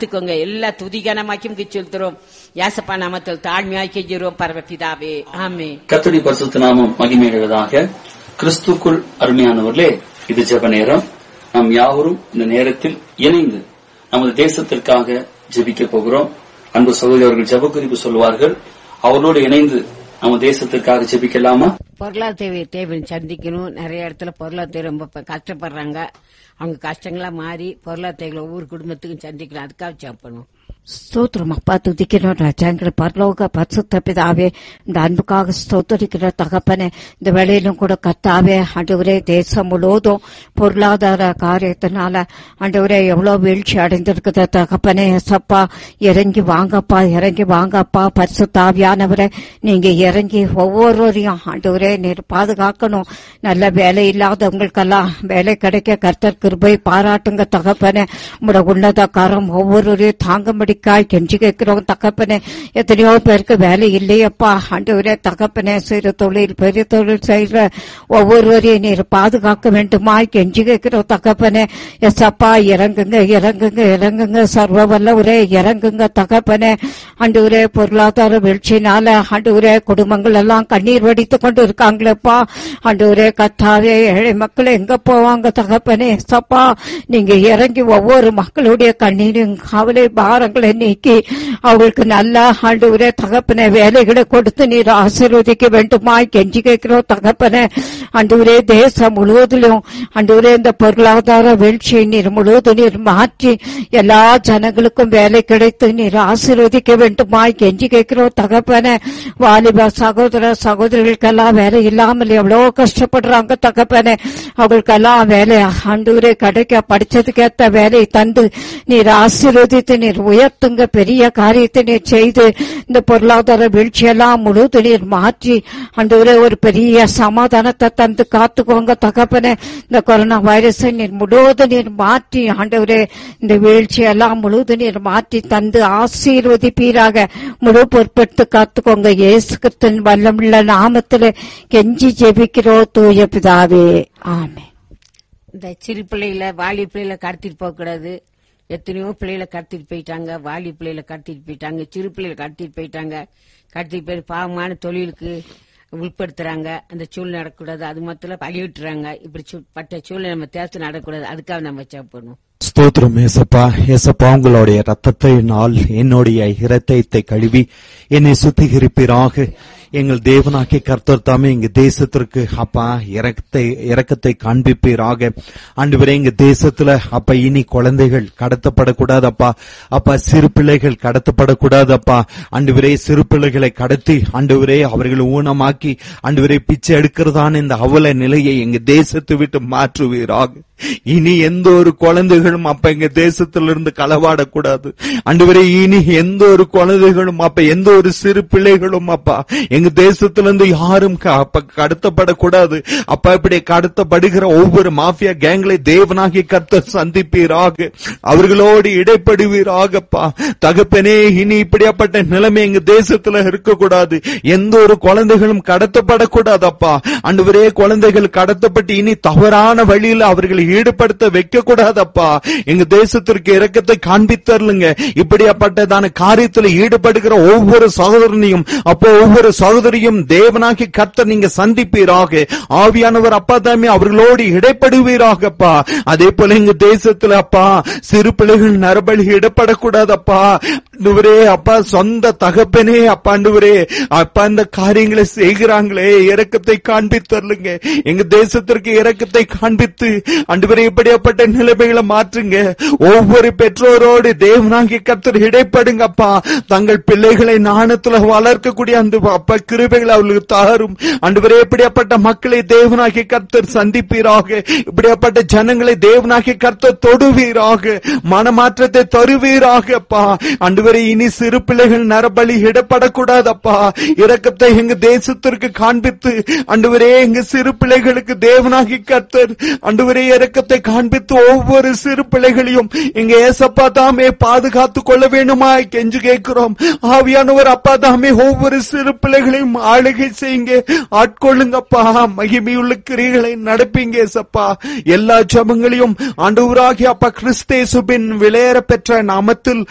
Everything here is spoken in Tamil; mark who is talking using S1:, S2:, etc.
S1: காத்துக்கோங்க எல்லா துதிகனமாக்கும் செலுத்துறோம் யாசப்பா நாமத்தில் தாழ்மையாய் கெஞ்சுறோம் பரவபிதாவே ஆமே
S2: கத்தடி பரிசுத்த நாமம் மகிமையுள்ளதாக கிறிஸ்துக்குள் அருமையானவர்களே இது ஜெப நேரம் நாம் யாவரும் இந்த நேரத்தில் இணைந்து நமது தேசத்திற்காக ஜெபிக்க போகிறோம் அன்பு சகோதரர்கள் ஜெப குறிப்பு சொல்வார்கள் அவர்களோடு இணைந்து நம்ம தேசத்திற்காக ஜெபிக்கலாமா
S1: பொருளாதார தேவை சந்திக்கணும் நிறைய இடத்துல பொருளாதார ரொம்ப ப- கஷ்டப்படுறாங்க அவங்க கஷ்டங்களா மாறி பொருளாதார ஒவ்வொரு குடும்பத்துக்கும் சந்திக்கணும் அதுக்காக சாப்பிடணும்
S3: ஸ்தோத்திரம் அப்பா துதிக்கிறோம் ராஜாங்கிற பரலோக பரிசுத்த பிதாவே இந்த அன்புக்காக ஸ்தோத்தரிக்கிற தகப்பனே இந்த வேலையிலும் கூட கத்தாவே ஆண்டவரே தேசம் முழுவதும் பொருளாதார காரியத்தினால ஆண்டவரே எவ்வளவு வீழ்ச்சி அடைந்திருக்குத தகப்பனே எசப்பா இறங்கி வாங்கப்பா இறங்கி வாங்கப்பா பரிசுத்தாவியானவரே நீங்க இறங்கி ஒவ்வொருவரையும் ஆண்டவரே நீர் பாதுகாக்கணும் நல்ல வேலை இல்லாதவங்களுக்கெல்லாம் வேலை கிடைக்க கர்த்தர் கிருபை பாராட்டுங்க தகப்பனே உங்களோட உன்னத கரம் ஒவ்வொருவரையும் தாங்கும்படிக்காய் கெஞ்சி கேட்கிறோம் தகப்பனே எத்தனையோ பேருக்கு வேலை இல்லையப்பா ஆண்டவரே தகப்பனே சிறு தொழில் பெரிய தொழில் செய்யற ஒவ்வொருவரையும் நீர் பாதுகாக்க வேண்டுமாய் கெஞ்சி கேட்கிறோம் தகப்பனே எஸ்அப்பா இறங்குங்க இறங்குங்க இறங்குங்க சர்வ வல்லவரே இறங்குங்க தகப்பனே ஆண்டவரே பொருளாதார வீழ்ச்சினால ஆண்டவரே குடும்பங்கள் எல்லாம் கண்ணீர் வடித்துக் கொண்டு இருக்காங்களேப்பா ஆண்டவரே கத்தாவே ஏழை மக்கள் எங்க போவாங்க தகப்பனே சப்பா நீங்க இறங்கி ஒவ்வொரு மக்களுடைய கண்ணீரும் கவலை பாரங்களை நீக்கி அவங்களுக்கு நல்ல ஆண்டவரே தகப்பனே வேலைகளை கொடுத்து நீர் ஆசீர்வதிக்க வேண்டுமாய் கெஞ்சி கேட்கிறோம் தகப்பனே ஆண்டவரே தேசம் முழுவதிலும் ஆண்டவரே இந்த பொருளாதார வீழ்ச்சியை நீர் முழுவதும் நீர் மாற்றி எல்லா ஜனங்களுக்கும் வேலை கிடைத்து நீர் ஆசீர்வதிக்க வேண்டுமாய் கெஞ்சி கேட்கிறோம் தகப்பனே வாலிப சகோதர சகோதரிகளுக்கெல்லாம் வேலை இல்லாமல் எவ்வளவு கஷ்டப்படுறாங்க தகப்பனே அவங்களுக்கெல்லாம் வேலை ஆண்டவரே கிடைக்க படிச்சதுக்கு ஏத்த வேலையை தந்து நீர் ஆசீர்வதித்து நீர் உயர்த்துங்க பெரிய காரியத்தை நீர் செய்து இந்த பொருளாதார வீழ்ச்சியெல்லாம் முழுவதும் நீர் மாற்றி ஆண்டவரே ஒரு பெரிய சமாதானத்தை தந்து காத்துக்கோங்க தகப்பனே இந்த கொரோனா வைரஸை நீர் முழுவதும் நீர் மாற்றி ஆண்டவரே இந்த வீழ்ச்சியெல்லாம் முழுவதும் நீர் மாற்றி தந்து ஆசீர்வதிப்பீராக முழு பொறுப்பெடுத்து காத்துக்கோங்க இயேசு கிறிஸ்துவின் வல்லமுள்ள நாமத்திலே கெஞ்சி ஜெபிக்கிறோ தூய பிதாவே ஆமென்
S1: இந்த சிறு பிள்ளைகளை வாலி பிள்ளைகளை கடத்திட்டு போக கூடாது எத்தனையோ பிள்ளைகளை கடத்திட்டு போயிட்டாங்க வாலி பிள்ளைகளை கடத்திட்டு போயிட்டாங்க சிறு பிள்ளைகளை கடத்திட்டு போயிட்டாங்க கடத்திட்டு போய் பாவமான தொழிலுக்கு உட்படுத்துறாங்க அந்த சூழ்நிலை நடக்கக்கூடாது அது மொத்தம் பழிவிட்டுறாங்க இப்படி சூ- பட்ட சூழ்நிலை நம்ம தேர்த்து நடக்கக்கூடாது அதுக்காக நம்ம சாப்பிடணும்
S4: ஸ்தோத்திரம் ஏசப்பா ஏசப்பா உங்களுடைய ரத்தத்தினால் என்னுடைய இரத்தத்தை கழுவி என்னை சுத்திகரிப்பீராக எங்கள் தேவனாகிய கர்த்தர் தாமே எங்க தேசத்திற்கு அப்பா இறக்கத்தை இறக்கத்தை காண்பிப்பீராக ஆண்டவரே எங்க தேசத்துல அப்பா இனி குழந்தைகள் கடத்தப்படக்கூடாதப்பா அப்பா சிறு பிள்ளைகள் கடத்தப்படக்கூடாதப்பா ஆண்டவரே சிறு பிள்ளைகளை கடத்தி ஆண்டவரே அவர்களை ஊனமாக்கி ஆண்டவரே பிச்சை எடுக்கிறதான இந்த அவல நிலையை எங்க தேசத்தை விட்டு மாற்றுவீராக இனி எந்த ஒரு குழந்தைகளும் அப்ப எங்க தேசத்திலிருந்து களவாடக்கூடாது ஆண்டவரே இனி எந்த ஒரு குழந்தைகளும் அப்ப எந்த ஒரு சிறு பிள்ளைகளும் அப்பா எங்க தேசத்திலிருந்து யாரும் க- அப்ப கடத்தப்படக்கூடாது அப்ப இப்படி கடத்தப்படுகிற ஒவ்வொரு மாஃபியா கேங்களை தேவனாகி கர்த்தர் சந்திப்பீராக அவர்களோடு இடைப்படுவீராகப்பா தகப்பனே இனி இப்படியாப்பட்ட நிலைமை எங்க தேசத்துல இருக்கக்கூடாது எந்த ஒரு குழந்தைகளும் கடத்தப்படக்கூடாதப்பா ஆண்டவரே குழந்தைகள் கடத்தப்பட்டு இனி தவறான வழியில் அவர்களை ஈடுபடுத்த வைக்க கூடாதப்பா எங்க தேசத்திற்கு இரக்கத்தை காண்பித்தருளுங்க இப்படியாப்பட்டதான காரியத்தில் ஈடுபடுகிற ஒவ்வொரு சகோதரனையும் அப்போ ஒவ்வொரு சகோதரியும் தேவனாகி கர்த்தர் நீங்க சந்திப்பீராக ஆவியானவர் அப்பா தாமே அவர்களோடு இடைப்படுவீராகப்பா அதே போல எங்க தேசத்துல அப்பா சிறு பிள்ளைகள் நரபலி இடப்படக்கூடாதப்பா ஆண்டவரே அப்பா சொந்த தகப்பனே அப்பா ஆண்டவரே அப்பா இந்த காரியங்களை செய்கிறாங்களே இரக்கத்தை காண்பித்தருளுங்க எங்க தேசத்திற்கு இரக்கத்தை காண்பித்து ஆண்டவரே இப்படியாப்பட்ட நிலைமைகளை மாற்றுங்க ஒவ்வொரு பெற்றோரோடு தேவனாகி கர்த்தர் இடைப்படுங்கப்பா தங்கள் பிள்ளைகளை நாணத்துல வளர்க்கக்கூடிய அந்த அப்பா கிருபைகளை அவர்களுக்கு தாரும் ஆண்டவரே இப்படியாப்பட்ட மக்களை தேவனாகி கர்த்தர் சந்திப்பீராக இப்படியாப்பட்ட ஜனங்களை தேவனாகி கர்த்தர் தொடுவீராக மனமாற்றத்தை தருவீராகப்பா ஆண்டவரே இனி சிறு பிள்ளைகள் நரபலி இடப்படக்கூடாதப்பா இரக்கத்தை எங்க தேசத்திற்கு காண்பித்து ஆண்டவரே எங்க சிறு பிள்ளைகளுக்கு தேவனாகி கர்த்தர் ஆண்டவரே இரக்கத்தை காண்பித்து ஒவ்வொரு சிறு பிள்ளைகளையும் எங்க ஏசப்பா தாமே பாதுகாத்துக் கொள்ள வேண்டுமா கெஞ்சு கேட்கிறோம் ஆவியானவர் அப்பா தாமே ஒவ்வொரு சிறு பிள்ளைகளையும் ஆளுகை செய்யுங்க ஆட்கொள்ளுங்கப்பா மகிமையுள்ள கிரிகளை நடப்பீங்க ஏசப்பா எல்லா ஜபங்களையும் ஆண்டவராகிய அப்பா கிறிஸ்தேசுபின் விளையர பெற்ற நாமத்தில்